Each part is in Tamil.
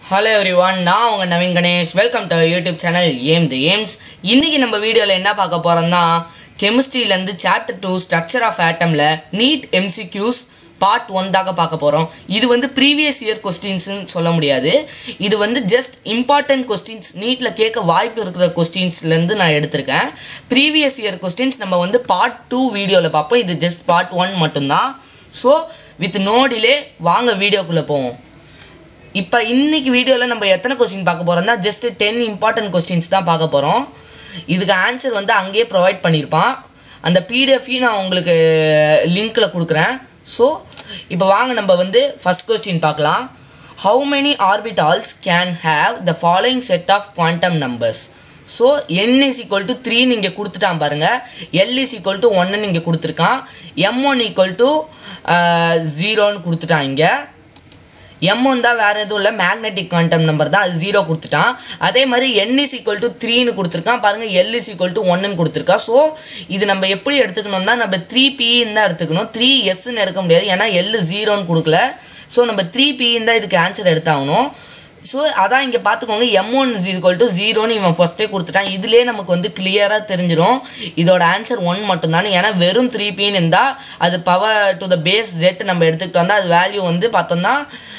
ஹலோ எவ்ரி ஒன் நான் உங்கள் Naveen Ganesh welcome to YouTube channel aim the aims இன்றைக்கி நம்ம வீடியோவில் என்ன பார்க்க போகிறோம்னா கெமிஸ்ட்ரியிலேருந்து சாப்டர் டூ ஸ்ட்ரக்சர் ஆஃப் ஆட்டமில் நீட் எம்சிக்யூஸ் பார்ட் ஒன் தாக்க பார்க்க போகிறோம் இது வந்து ப்ரீவியஸ் இயர் கொஸ்டின்ஸ்னு சொல்ல முடியாது இது வந்து ஜஸ்ட் இம்பார்ட்டன்ட் கொஸ்டின்ஸ் நீட்டில் கேட்க வாய்ப்பு இருக்கிற கொஸ்டின்ஸ்லேருந்து நான் எடுத்திருக்கேன் ப்ரீவியஸ் இயர் கொஸ்டின்ஸ் நம்ம வந்து பார்ட் டூ வீடியோவில் பார்ப்போம் இது ஜஸ்ட் பார்ட் ஒன் மட்டும்தான் ஸோ வித் நோ டிலே வாங்க வீடியோக்குள்ளே போவோம் இப்போ இன்னைக்கு வீடியோவில் நம்ம எத்தனை கொஸ்டின் பார்க்க போகிறோம்னா ஜஸ்ட் டென் இம்பார்ட்டன்ட் கொஸ்டின்ஸ் தான் பார்க்க போகிறோம் இதுக்கு ஆன்சர் வந்து அங்கேயே ப்ரொவைட் பண்ணியிருப்பான் அந்த பிடிஎஃபையும் நான் உங்களுக்கு லிங்க்கில் கொடுக்குறேன் ஸோ இப்போ வாங்க நம்ம வந்து ஃபஸ்ட் கொஸ்டின் பார்க்கலாம் how many orbitals can have the following set of quantum numbers so n is equal to த்ரீன்னு இங்கே கொடுத்துட்டான் பாருங்க எல் இஸ் ஈக்குவல் டு ஒன்னு இங்கே கொடுத்துருக்கான் எம் ஒன் ஈக்குவல் டு ஜீரோன்னு கொடுத்துட்டான் இங்கே எம் ஒன் தான் வேறு எதுவும் இல்லை மேக்னெட்டிக் குவாண்டம் நம்பர் தான் அது ஜீரோ கொடுத்துட்டான் அதே மாதிரி என் இஸ் ஈக்குவல் டு த்ரீன்னு கொடுத்துருக்கான் பாருங்கள் எல் இஸ் ஈக்குவல் டு ஒன்னு கொடுத்துருக்கா ஸோ இது நம்ம எப்படி எடுத்துக்கணும்னா நம்ம த்ரீ பின்னு தான் எடுத்துக்கணும் த்ரீ எஸ்ன்னு எடுக்க முடியாது ஏன்னா எல் ஜீரோன்னு கொடுக்கல ஸோ நம்ம த்ரீ பின்னு தான் இதுக்கு ஆன்சர் எடுத்தாகணும் ஸோ அதான் இங்கே பார்த்துக்கோங்க M one is equal to ஜீரோன்னு இவன் ஃபஸ்ட்டே கொடுத்துட்டான் இதுலேயே நமக்கு வந்து கிளியராக தெரிஞ்சிடும் இதோட ஆன்சர் ஒன் மட்டும்தான் ஏன்னா வெறும் த்ரீ பின்னு இருந்தால் அது power to the base jet நம்ம எடுத்துக்கிட்டு வந்தால் அது வேல்யூ வந்து பார்த்தோம்னா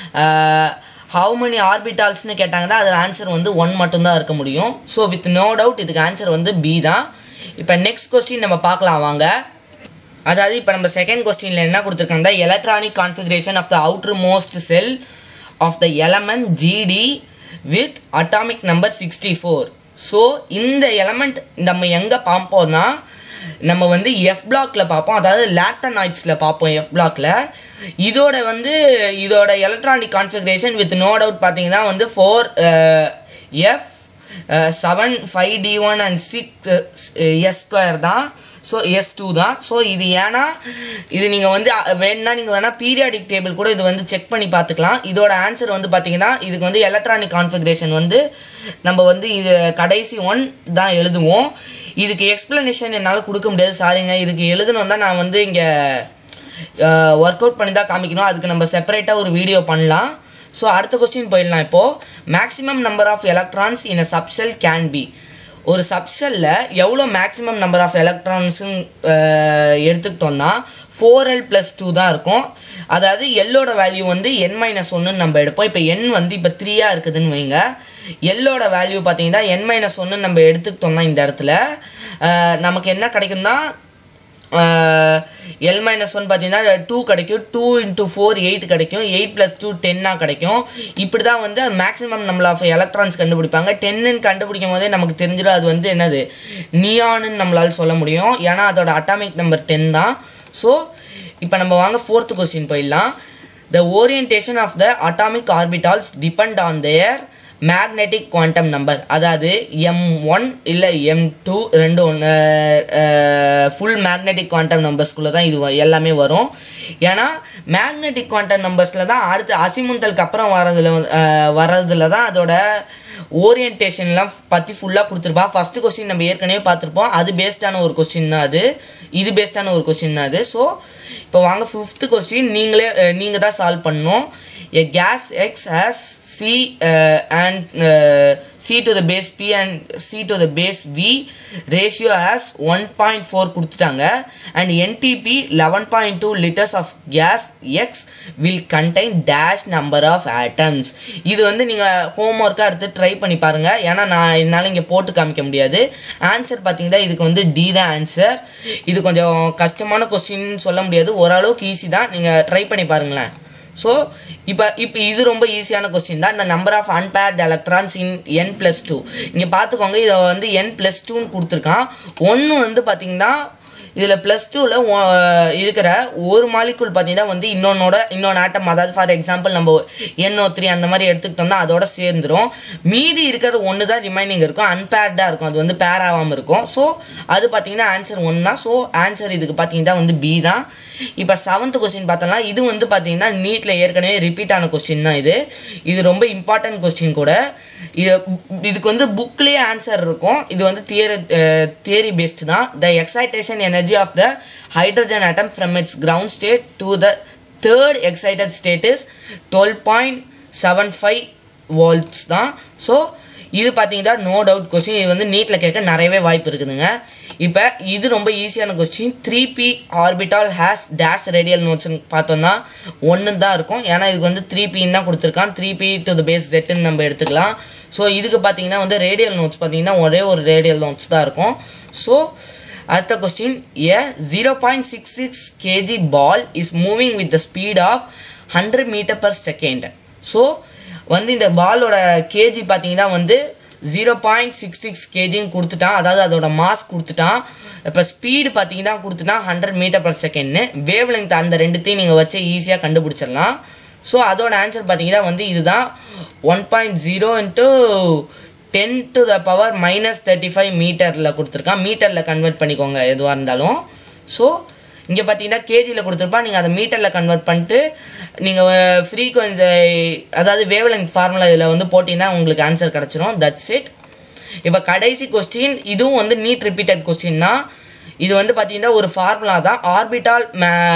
ஹவு மெனி ஆர்பிட்டால்ஸ்னு கேட்டாங்கன்னா அது ஆன்சர் வந்து ஒன் மட்டும்தான் இருக்க முடியும் ஸோ வித் நோ டவுட் இதுக்கு ஆன்சர் வந்து பி தான் இப்போ நெக்ஸ்ட் கொஸ்டின் நம்ம பார்க்கலாம் வாங்க அதாவது இப்போ நம்ம செகண்ட் கொஸ்டினில் என்ன கொடுத்துருக்காங்க electronic configuration of the outer most shell of the element GD with atomic number sixty four so இந்த எலமெண்ட் நம்ம எங்கே பார்ப்போம்னா நம்ம வந்து எஃப் பிளாக்ல பார்ப்போம் அதாவது லேக்டனாய்ட்ஸில் பார்ப்போம் எஃப் பிளாக்ல இதோட வந்து இதோட electronic configuration with no doubt பார்த்தீங்கன்னா வந்து four F seven five D one and six S square தான் ஸோ எஸ் டூ தான் ஸோ இது ஏன்னா இது நீங்கள் வந்து வேணுன்னா நீங்கள் வேணால் பீரியாடிக் டேபிள் கூட இது வந்து செக் பண்ணி பார்த்துக்கலாம் இதோட ஆன்சர் வந்து பார்த்தீங்கன்னா இதுக்கு வந்து எலக்ட்ரானிக் கான்ஃபிகரேஷன் வந்து நம்ம வந்து இது கடைசி ஒன் தான் எழுதுவோம் இதுக்கு எக்ஸ்ப்ளனேஷன் என்னால் கொடுக்க முடியாது சாரிங்க இதுக்கு எழுதணும் தான் நான் வந்து இங்கே ஒர்க் அவுட் பண்ணி தான் காமிக்கணும் அதுக்கு நம்ம செப்பரேட்டாக ஒரு வீடியோ பண்ணலாம் ஸோ அடுத்த கொஸ்டின் போயிடலாம் இப்போது maximum number of electrons in a subshell can be ஒரு சப்செல்லில் எவ்வளோ மேக்ஸிமம் நம்பர் ஆஃப் எலக்ட்ரான்ஸுன்னு எடுத்துக்கிட்டோம்னா ஃபோர் எல் ப்ளஸ் டூ தான் இருக்கும் அதாவது எல்லோட வேல்யூ வந்து என் மைனஸ் ஒன்றுன்னு நம்ம எடுப்போம் இப்போ என் வந்து இப்போ த்ரீயாக இருக்குதுன்னு வைங்க எல்லோட வேல்யூ பார்த்தீங்கன்னா என் மைனஸ் ஒன்று நம்ம எடுத்துக்கிட்டோம்னா இந்த இடத்துல நமக்கு என்ன கிடைக்கும்னா எல் மைனஸ் ஒன் பார்த்தீங்கன்னா டூ கிடைக்கும் டூ இன்ட்டு ஃபோர் எயிட் கிடைக்கும் எயிட் ப்ளஸ் டூ டென்னாக கிடைக்கும் இப்படி தான் வந்து மேக்ஸிமம் நம்மள ஆஃப் எலக்ட்ரான்ஸ் கண்டுபிடிப்பாங்க டென்னு கண்டுபிடிக்கும் போதே நமக்கு தெரிஞ்சிடும் அது வந்து என்னது நியான்னு நம்மளால் சொல்ல முடியும் ஏன்னா அதோட அட்டாமிக் நம்பர் டென் தான் ஸோ இப்போ நம்ம வாங்க ஃபோர்த்து கொஸ்டின் போயிடலாம் the orientation of the atomic orbitals depend on their magnetic quantum number அதாவது எம் ஒன் இல்லை எம் டூ ரெண்டு ஒன்று ஃபுல் மேக்னெட்டிக் குவாண்டம் நம்பர்ஸ்குள்ளே தான் இது எல்லாமே வரும் ஏன்னா மேக்னெட்டிக் குவாண்டம் நம்பர்ஸில் தான் அடுத்து அசிமுந்தலுக்கு அப்புறம் வரதுல வர்றதுல தான் அதோட ஓரியன்டேஷன்லாம் பற்றி ஃபுல்லாக கொடுத்துருப்பா ஃபஸ்ட்டு கொஸ்டின் நம்ம ஏற்கனவே பார்த்துருப்போம் அது பேஸ்டான ஒரு கொஸ்டின் தான் அது இது பேஸ்டான ஒரு கொஸ்டின் தான் அது ஸோ இப்போ வாங்க ஃபிஃப்த்து கொஸ்டின் நீங்களே நீங்கள் தான் சால்வ் பண்ணணும் a gas x has c uh, and uh, c to the base p and c to the base v ratio has 1.4 கொடுத்துட்டாங்க and ntp 11.2 liters of gas x will contain dash number of atoms இது வந்து நீங்கள் ஹோம்ஒர்க்காக எடுத்து ட்ரை பண்ணி பாருங்கள் ஏன்னா நான் என்னால் இங்கே போட்டு காமிக்க முடியாது ஆன்சர் பார்த்தீங்கன்னா இதுக்கு வந்து டி தான் ஆன்சர் இது கொஞ்சம் கஷ்டமான கொஸ்டின் சொல்ல முடியாது ஓரளவுக்கு ஈஸி தான் நீங்கள் ட்ரை பண்ணி பாருங்களேன் ஸோ இப்போ இப்போ இது ரொம்ப ஈஸியான கொஸ்டின் தான் இந்த number of unpaired electrons in N plus two இங்கே பார்த்துக்கோங்க இதை வந்து என் ப்ளஸ் டூன்னு கொடுத்துருக்கான் ஒன்று வந்து பார்த்திங்கன்னா இதில் ப்ளஸ் டூவில் இருக்கிற ஒரு மாலிகுல் பார்த்தீங்கன்னா வந்து இன்னொன்னோட இன்னொன்று ஆட்டம் அதாவது ஃபார் எக்ஸாம்பிள் நம்ம என்ஓ த்ரீ அந்த மாதிரி எடுத்துக்கிட்டோம்னா அதோட சேர்ந்துடும் மீதி இருக்கிற ஒன்று தான் ரிமைனிங் இருக்கும் அன்பேர்டாக இருக்கும் அது வந்து பேர் ஆகாமல் இருக்கும் ஸோ அது பார்த்தீங்கன்னா ஆன்சர் ஒன் தான் ஸோ ஆன்சர் இதுக்கு பார்த்தீங்கன்னா வந்து பி தான் இப்போ செவன்த் கொஸ்டின் பார்த்தோம்னா இது வந்து பார்த்தீங்கன்னா நீட்டில் ஏற்கனவே ரிப்பீட் ஆன கொஸ்டின் தான் இது இது ரொம்ப இம்பார்ட்டன்ட் கொஸ்டின் கூட இது இதுக்கு வந்து புக்லேயே ஆன்சர் இருக்கும் இது வந்து தியரி தியரி பேஸ்டு தான் the excitation energy of the hydrogen atom from its ground state to the third excited state is twelve point seven five volts தான் ஸோ இது பார்த்தீங்கன்னா நோ டவுட் கொஸ்டின் இது வந்து நீட்டில் கேட்க நிறையவே வாய்ப்பு இருக்குதுங்க இப்போ இது ரொம்ப ஈஸியான question three P orbital has dash radial நோட்ஸ்னு பார்த்தோம்னா ஒன்று தான் இருக்கும் ஏன்னா இதுக்கு வந்து த்ரீ பின்னு தான் கொடுத்துருக்கான் three P to the base ஜெட்டுன்னு நம்ம எடுத்துக்கலாம் ஸோ இதுக்கு பார்த்தீங்கன்னா வந்து ரேடியல் நோட்ஸ் பார்த்தீங்கன்னா ஒரே ஒரு ரேடியல் நோட்ஸ் தான் இருக்கும் ஸோ அடுத்த question a zero point six six kg ball is moving with the speed of hundred metre per second so வந்து இந்த பாலோட கேஜி பார்த்தீங்கன்னா வந்து ஜீரோ பாயிண்ட் சிக்ஸ் சிக்ஸ் கேஜின்னு கொடுத்துட்டான் அதாவது அதோட மாஸ் கொடுத்துட்டான் இப்போ ஸ்பீடு பார்த்தீங்கன்னா கொடுத்துட்டான் ஹண்ட்ரட் மீட்டர் பர் செகண்ட்னு வேவ் லென்த் அந்த ரெண்டுத்தையும் நீங்கள் வச்சு ஈஸியாக கண்டுபிடிச்சிடலாம் ஸோ அதோட ஆன்சர் பார்த்தீங்கன்னா வந்து இதுதான் one point zero into ten to the power minus thirty five மீட்டரில் கொடுத்துருக்கான் மீட்டரில் கன்வெர்ட் பண்ணிக்கோங்க எதுவாக இருந்தாலும் ஸோ இங்கே பார்த்தீங்கன்னா கேஜியில் கொடுத்துருப்பான் நீங்கள் அதை மீட்டரில் கன்வெர்ட் பண்ணிட்டு நீங்கள் ஃப்ரீக்வன்சி அதாவது வேவ் லென்த் ஃபார்முலா இதில் வந்து போட்டிங்கன்னா உங்களுக்கு ஆன்சர் கிடச்சிரும் தட்ஸ் இட் இப்போ கடைசி கொஸ்டின் இதுவும் வந்து நீட் ரிப்பீட்டட் கொஸ்டின் தான் இது வந்து பார்த்தீங்கன்னா ஒரு ஃபார்முலா தான் orbital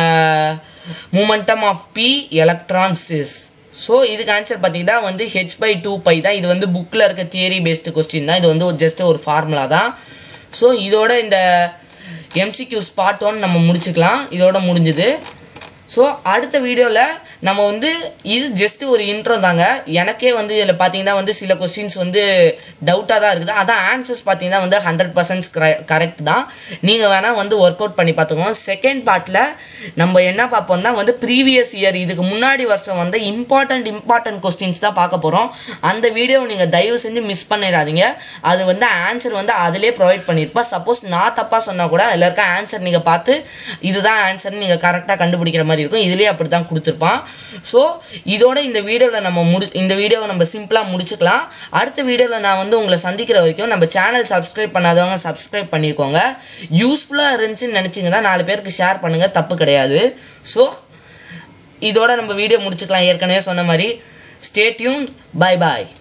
momentum of P electrons is so இதுக்கு ஆன்சர் பார்த்தீங்கன்னா வந்து ஹெச் பை டூ பை தான் இது வந்து புக்கில் இருக்க தியரி பேஸ்டு கொஸ்டின் தான் இது வந்து ஒரு ஜஸ்ட் ஒரு ஃபார்முலா தான் ஸோ இதோட இந்த எம்சிக்யூஸ் பார்ட் ஒன் நம்ம முடிச்சுக்கலாம் இதோட முடிஞ்சுது ஸோ அடுத்த வீடியோவில் நம்ம வந்து இது ஜஸ்ட் ஒரு இன்ட்ரோ தாங்க எனக்கே வந்து இதில் பார்த்தீங்கன்னா வந்து சில கொஸ்டின்ஸ் வந்து டவுட்டாக தான் இருக்குது அதான் ஆன்சர்ஸ் பார்த்தீங்கன்னா வந்து ஹண்ட்ரட் பர்சன்ட் கரெக்ட் தான் நீங்கள் வேணால் வந்து ஒர்க் அவுட் பண்ணி பார்த்துக்கோங்க செகண்ட் பார்ட்டில் நம்ம என்ன பார்ப்போம்னா வந்து ப்ரீவியஸ் இயர் இதுக்கு முன்னாடி வருஷம் வந்து இம்பார்ட்டண்ட் இம்பார்ட்டன்ட் கொஸ்டின்ஸ் தான் பார்க்க போகிறோம் அந்த வீடியோவை நீங்கள் தயவு செஞ்சு மிஸ் பண்ணிடாதீங்க அது வந்து ஆன்சர் வந்து அதிலே ப்ரொவைட் பண்ணியிருப்பா சப்போஸ் நான் தப்பாக சொன்னால் கூட அதில் இருக்க ஆன்சர் நீங்கள் பார்த்து இதுதான் ஆன்சர்னு நீங்கள் கரெக்டாக கண்டுபிடிக்கிற மாதிரி இருக்கும் இதுலேயே அப்படி தான் கொடுத்துருப்பான் ஸோ இதோட இந்த வீடியோவில் நம்ம முடி இந்த வீடியோவை நம்ம சிம்பிளாக முடிச்சுக்கலாம் அடுத்த வீடியோவில் நான் வந்து உங்களை சந்திக்கிற வரைக்கும் நம்ம சேனல் சப்ஸ்கிரைப் பண்ணாதவங்க சப்ஸ்கிரைப் பண்ணிக்கோங்க யூஸ்ஃபுல்லாக இருந்துச்சுன்னு நினச்சிங்கன்னா நாலு பேருக்கு ஷேர் பண்ணுங்கள் தப்பு கிடையாது ஸோ இதோட நம்ம வீடியோ முடிச்சுக்கலாம் ஏற்கனவே சொன்ன மாதிரி ஸ்டே டியூன் பை பாய்